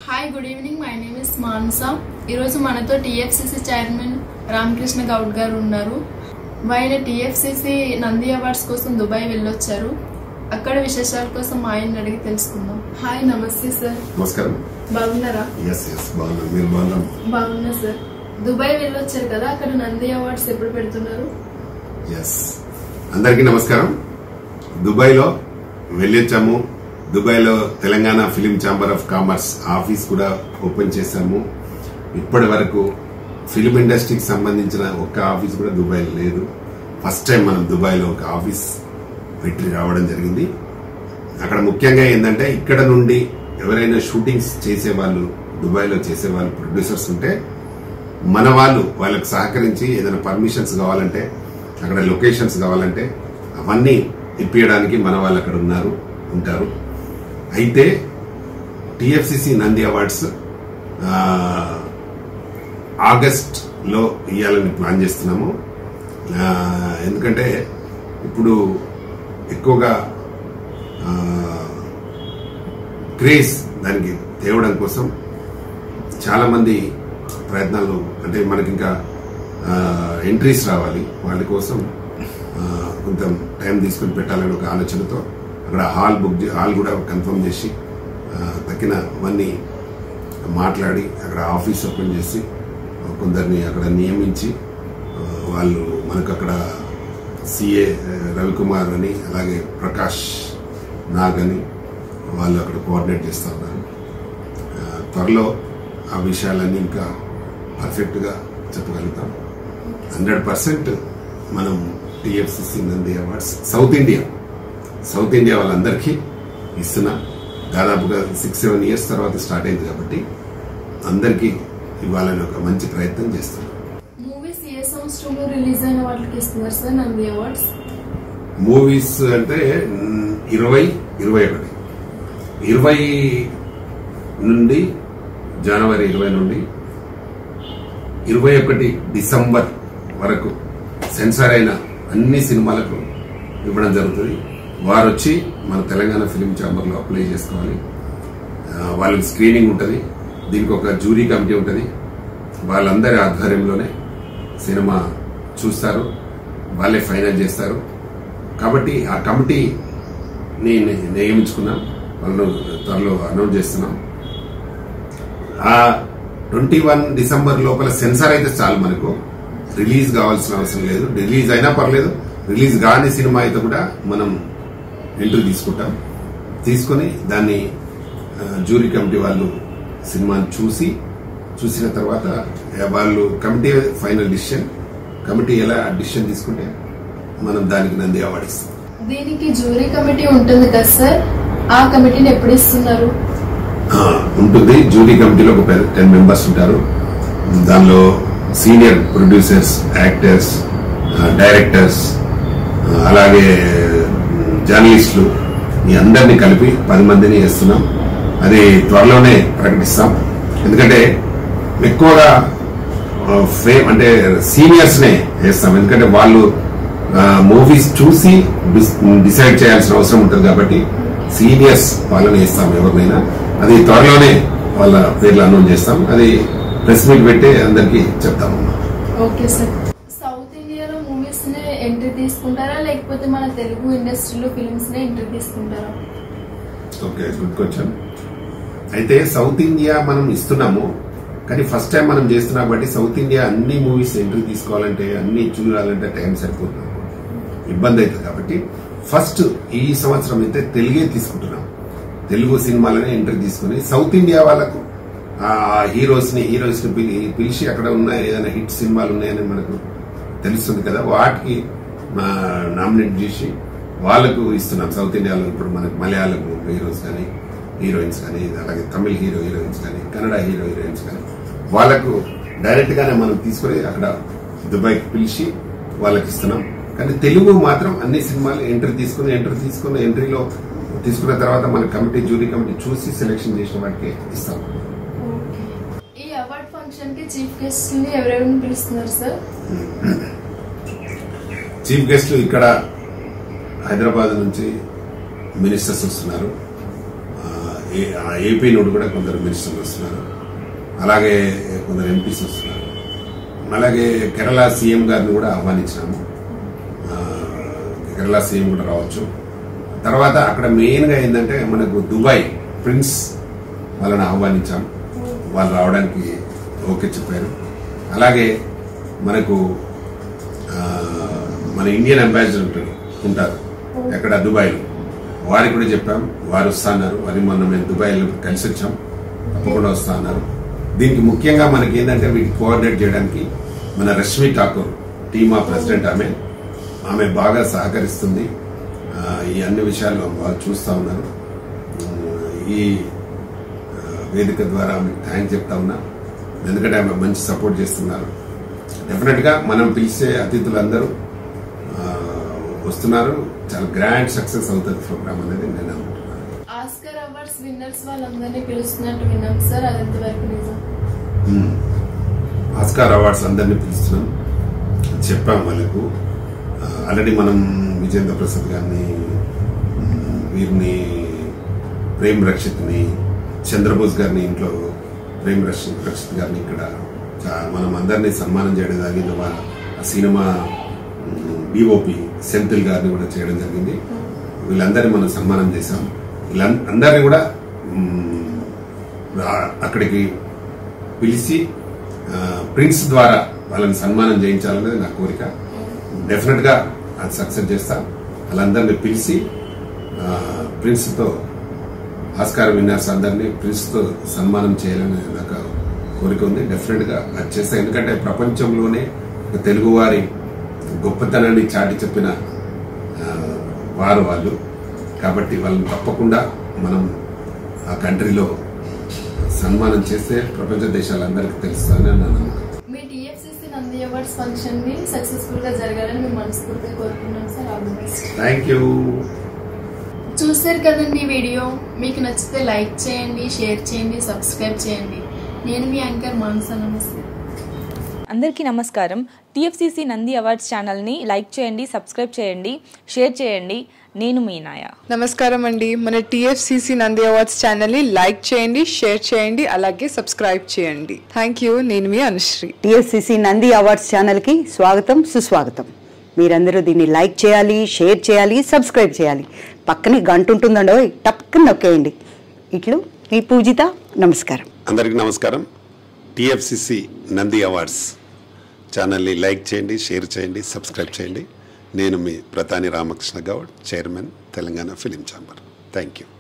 Hi good evening my name is Mansa ఈరోజు మనతో TFCC chairman Ramakrishna Goud గారు ఉన్నారు ఆయన టీఎఫ్సిసి నంది అవార్డ్స్ కోసం దుబాయ్ వెళ్ళొచ్చారు అక్కడ విశేషాల కోసం ఆయన అడిగి తెలుసుకుందాం హాయ్ నమస్తే సార్ నమస్కారం బాగున్నారా ఎస్ ఎస్ బాగున్నాను మీరు బాగున్నాం బాగున్నా సార్ దుబాయ్ వెళ్ళొచ్చారు కదా అక్కడ నంది అవార్డ్స్ ఎప్పుడు పెడుతున్నారు ఎస్ అందరికీ నమస్కారం దుబాయ్లో వెళ్ళొచ్చాము దుబాయ్లో Telangana film chamber of commerce office కూడా ఓపెన్ చేశాము ఇప్పటి వరకు ఫిలిం ఇండస్ట్రీకి సంబంధించిన ఒక్క ఆఫీస్ కూడా దుబాయ్లో లేదు ఫస్ట్ టైం మనం దుబాయ్లో ఒక ఆఫీస్ పెట్టి రావడం జరిగింది అక్కడ ముఖ్యంగా ఏంటంటే ఇక్కడ నుండి ఎవరైనా షూటింగ్స్ చేసే వాళ్ళు దుబాయ్లో చేసే వాళ్ళు ప్రొడ్యూసర్స్ ఉంటే మన వాళ్ళు వాళ్ళకి సహకరించి ఏదైనా పర్మిషన్స్ కావాలంటే అక్కడ లొకేషన్స్ కావాలంటే అవన్నీ ఇప్పించడానికి మన వాళ్ళు అక్కడ ఉన్నారు ఉంటారు అయితే టిఎఫ్సిసి నంది అవార్డ్స్ ఆ, ఆగస్ట్ లో ఇవ్వాలని ప్లాన్ చేస్తున్నాము ఆ, ఎందుకంటే ఇప్పుడు ఎక్కువగా ఆ, క్రేజ్ దానికి తేవడం కోసం చాలా మంది ప్రయత్నాలు అంటే మనకి ఇంకా ఎంట్రీస్ రావాలి వాళ్ళ కోసం ఆ, కొంత టైం తీసుకుని పెట్టాలని ఒక ఆలోచనతో అక్కడ హాల్ బుక్ చే- హాల్ కూడా కన్ఫర్మ్ చేసి ఆ, తక్కినవన్నీ మాట్లాడి అక్కడ ఆఫీస్ ఓపెన్ చేసి ఆ, కొందరిని అక్కడ నియమించి ఆ, వాళ్ళు మనకు అక్కడ సిఏ రవికుమార్ అని అలాగే ప్రకాష్ నాగ్ అని వాళ్ళు అక్కడ కోఆర్డినేట్ చేస్తూ ఉన్నారు ఆ, త్వరలో ఆ విషయాలన్నీ ఇంకా పర్ఫెక్ట్గా చెప్పగలుగుతాం హండ్రెడ్ పర్సెంట్ మనం TFCC Nandi awards South India South India వాళ్ళందరికీ ఇస్తున్నాం దాదాపుగా సిక్స్ సెవెన్ ఇయర్స్ తర్వాత స్టార్ట్ అయింది కాబట్టి అందరికీ ఇవ్వాలని ఒక మంచి ప్రయత్నం చేస్తున్నాం మూవీస్ ఏ సంవత్సరంలో రిలీజ్ అయిన వాళ్ళకి ఇస్తున్నారు సార్ నంది అవార్డ్స్ మూవీస్ అంటే మ్, ఇరవై ఇరవై ఒకటి ఇరవై నుండి జనవరి ఇరవై నుండి ఇరవై ఒకటి డిసెంబర్ వరకు సెన్సార్ అయిన అన్ని సినిమాలకు ఇవ్వడం జరుగుతుంది వారు వచ్చి మన తెలంగాణ ఫిలిం ఛాంబర్లో అప్లై చేసుకోవాలి ఆ, వాళ్ళకి స్క్రీనింగ్ ఉంటుంది దీనికి ఒక జూరీ కమిటీ ఉంటుంది వాళ్ళందరి ఆధ్వర్యంలోనే సినిమా చూస్తారు వాళ్ళే ఫైనల్ చేస్తారు కాబట్టి ఆ కమిటీని ని- నియమించుకున్నాం వాళ్ళను త్వరలో అనౌన్స్ చేస్తున్నాం ఆ ట్వంటీ వన్ డిసెంబర్ లోపల సెన్సార్ అయితే చాలు మనకు రిలీజ్ కావాల్సిన అవసరం లేదు రిలీజ్ అయినా పర్లేదు రిలీజ్ కాని సినిమా అయితే కూడా మనం ఎంట్రీ తీసుకుంటాం తీసుకొని దాన్ని ఆ, జూరీ కమిటీ వాళ్ళు సినిమాని చూసి చూసిన తర్వాత ఆ, వాళ్ళు కమిటీ ఫైనల్ డిసిషన్ కమిటీ ఎలా డిసిషన్ తీసుకుంటే మనం దానికి నంది అవార్డు ఇస్తాం దీనికి జ్యూరీ కమిటీ ఉంటుంది కదా సార్ ఆ కమిటీని ఎప్పుడు ఇస్తున్నారు ఆ, ఉంటుంది జూరీ కమిటీలో ఒక టెన్ మెంబర్స్ ఉంటారు దానిలో సీనియర్ ప్రొడ్యూసర్స్ యాక్టర్స్ ఆ, డైరెక్టర్స్ ఆ, అలాగే జర్నలిస్టులు ఈ అందరినీ కలిపి పది మందిని వేస్తున్నాం అది త్వరలోనే ప్రకటిస్తాం ఎందుకంటే ఎక్కువగా ఫేమ్ అంటే సీనియర్స్ నే వేస్తాం ఎందుకంటే వాళ్ళు మూవీస్ చూసి డిసైడ్ చేయాల్సిన అవసరం ఉంటుంది కాబట్టి సీనియర్స్ వాళ్ళని వేస్తాం ఎవరినైనా అది త్వరలోనే వాళ్ళ పేర్లు అనౌన్స్ చేస్తాం అది ప్రెస్ మీట్ పెట్టి అందరికీ చెప్తామమ్మా ఓకే సార్ సౌత్ ఇండియాలో మూవీస్ నే ఎంట్రీ తీసుకుంటారా లేకపోతే మన తెలుగు ఇండస్ట్రీలో ఫిల్మ్స్ నే ఎంట్రీ తీసుకుంటారా ఓకే గుడ్ క్వశ్చన్ అయితే సౌత్ ఇండియా మనం ఇస్తున్నాము కానీ ఫస్ట్ టైం మనం చేస్తున్నాం కాబట్టి సౌత్ ఇండియా అన్ని మూవీస్ ఎంట్రీ తీసుకోవాలంటే అన్ని చూడాలంటే టైం సరిపోతుంది ఇబ్బంది అవుతుంది కాబట్టి ఫస్ట్ ఈ సంవత్సరం అయితే తెలుగే తీసుకుంటున్నాం తెలుగు సినిమాలనే ఎంట్రీ తీసుకుని సౌత్ ఇండియా వాళ్ళకు ఆ హీరోస్ ని హీరోయిన్స్ ని పిలి- పిలిచి అక్కడ ఉన్న ఏదైనా హిట్ సినిమాలు ఉన్నాయని మనకు తెలుస్తుంది కదా వాటికి నామినేట్ చేసి వాళ్ళకు ఇస్తున్నాం సౌత్ ఇండియాలో ఇప్పుడు మనకు మలయాళం హీరోస్ కానీ హీరోయిన్స్ కానీ అలాగే తమిళ హీరో హీరోయిన్స్ కానీ కన్నడ హీరో హీరోయిన్స్ కానీ వాళ్ళకు డైరెక్ట్ గానే మనం తీసుకొని అక్కడ దుబాయ్కి పిలిచి వాళ్ళకి ఇస్తున్నాం కానీ తెలుగు మాత్రం అన్ని సినిమాలు ఎంట్రీ తీసుకుని ఎంట్రీ తీసుకుని ఎంట్రీలో తీసుకున్న తర్వాత మన కమిటీ జూరీ కమిటీ చూసి సెలెక్షన్ చేసిన వాటికి ఇస్తాం ఓకే ఈ అవార్డ్ ఫంక్షన్ కి చీఫ్ గెస్ట్ ని ఎవరెవరిని పిలుస్తున్నారు సార్ చీఫ్ గెస్ట్లు ఇక్కడ హైదరాబాద్ నుంచి మినిస్టర్స్ వస్తున్నారు ఆ, ఏ- ఆ ఏపీ నుండి కూడా కొందరు మినిస్టర్లు వస్తున్నారు అలాగే కొందరు ఎంపీస్ వస్తున్నారు అలాగే కేరళ సీఎం గారిని కూడా ఆహ్వానించినాము ఆ, కేరళ సీఎం కూడా రావచ్చు తర్వాత అక్కడ మెయిన్గా ఏంటంటే మనకు దుబాయ్ ప్రిన్స్ వాళ్ళని ఆహ్వానించాం వాళ్ళు రావడానికి ఓకే చెప్పారు అలాగే మనకు ఆ, మన ఇండియన్ అంబాసిడర్ ఉంటారు ఉంటారు ఎక్కడ దుబాయ్లో వారికి కూడా చెప్పాం వారు వస్తా అన్నారు వారి మొన్న మేము దుబాయ్లో కలిసి వచ్చాం తప్పకుండా వస్తా అన్నారు దీనికి ముఖ్యంగా మనకి ఏంటంటే వీటికి కోఆర్డినేట్ చేయడానికి మన Rashmi Thakur team of president ఆమె ఆమె బాగా సహకరిస్తుంది ఆ, ఈ అన్ని విషయాలు బాగా చూస్తా ఉన్నారు ఉమ్, ఈ ఆ, వేదిక ద్వారా ఆమెకు థ్యాంక్ చెప్తా ఉన్నా ఎందుకంటే ఆమె మంచి సపోర్ట్ చేస్తున్నారు డెఫినెట్ గా మనం పిలిచే అతిథులందరూ ఆ, వస్తున్నారు చాలా గ్రాండ్ సక్సెస్ అవుతుంది ప్రోగ్రామ్ అనేది నేను అనుకుంటున్నాను ఆస్కర్ అవార్డ్స్ విన్నర్స్ వాళ్ళందరినీ పిలుస్తున్నట్టు విన్నాం సార్ అది ఎంతవరకు నిజం మ్మ్. ఆస్కార్ అవార్డ్స్ అందరినీ పిలుస్తున్నాం చెప్పాం వాళ్ళకు ఆల్రెడీ మనం విజేంద్ర ప్రసాద్ గారిని మ్మ్, వీరిని ప్రేమ్ రక్షిత్ని చంద్రబోస్ గారిని ఇంట్లో ప్రేమ్ రక్షిత్ రక్షిత్ గారిని ఇక్కడ చా- మనం అందరినీ సన్మానం చేయడం జరిగింది వాళ్ళ ఆ సినిమా డిఓపి సెంథిల్ గారిని కూడా చేయడం జరిగింది వీళ్ళందరినీ మనం సన్మానం చేశాం వీళ్ళందరినీ కూడా మ్మ్, రా- అక్కడికి పిలిచి ఆ, ప్రిన్స్ ద్వారా వాళ్ళని సన్మానం చేయించాలనేది నా కోరిక డెఫినెట్ గా అది సక్సెస్ చేస్తా వాళ్ళందరినీ పిలిచి ఆ, ప్రిన్స్ తో ఆస్కార్ విన్నర్స్ అందరినీ ప్రిన్స్ తో సన్మానం చేయాలని నాకు కోరిక ఉంది డెఫినెట్ గా అది చేస్తా ఎందుకంటే ప్రపంచంలోనే ఒక తెలుగువారి గొప్పతనాన్ని చాటి చెప్పిన ఆ, వారు వాళ్ళు కాబట్టి వాళ్ళని తప్పకుండా మనం ఆ కంట్రీలో సన్మానం చేస్తే ప్రపంచ దేశాలందరికీ తెలుస్తుందని నా నమ్మకం మీ టీఎఫ్సిసి నంది అవార్డ్స్ ఫంక్షన్ ని సక్సెస్ఫుల్ గా జరగాలని మేము మనస్ఫూర్తిగా కోరుకున్నాం sir all the best thank you చూశారు కదండి ఈ వీడియో మీకు నచ్చితే లైక్ చేయండి షేర్ చేయండి సబ్స్క్రైబ్ చేయండి నేను మీ యాంకర్ మానస నమస్తే అందరికీ నమస్కారం టీఎఫ్సిసి నంది అవార్డ్స్ ఛానల్ని లైక్ చేయండి సబ్స్క్రైబ్ చేయండి షేర్ చేయండి నేను మీ నాయా నమస్కారం అండి మన టీఎఫ్సిసి నంది అవార్డ్స్ ఛానల్ని లైక్ చేయండి షేర్ చేయండి అలాగే సబ్స్క్రైబ్ చేయండి థ్యాంక్ యూ నేను మీ అనుశ్రీ టిఎఫ్సిసి నంది అవార్డ్స్ ఛానల్కి స్వాగతం సుస్వాగతం మీరందరూ దీన్ని లైక్ చేయాలి షేర్ చేయాలి సబ్స్క్రైబ్ చేయాలి పక్కనే గంట ఉంటుందండో టప్పుకుని నొక్కేయండి ఇట్లు మీ పూజిత నమస్కారం అందరికీ నమస్కారం టిఎఫ్సిసి నంది అవార్డ్స్ ఛానల్ని లైక్ చేయండి షేర్ చేయండి సబ్స్క్రైబ్ చేయండి నేను మీ Pratani Ramakrishna Goud chairman Telangana film chamber thank you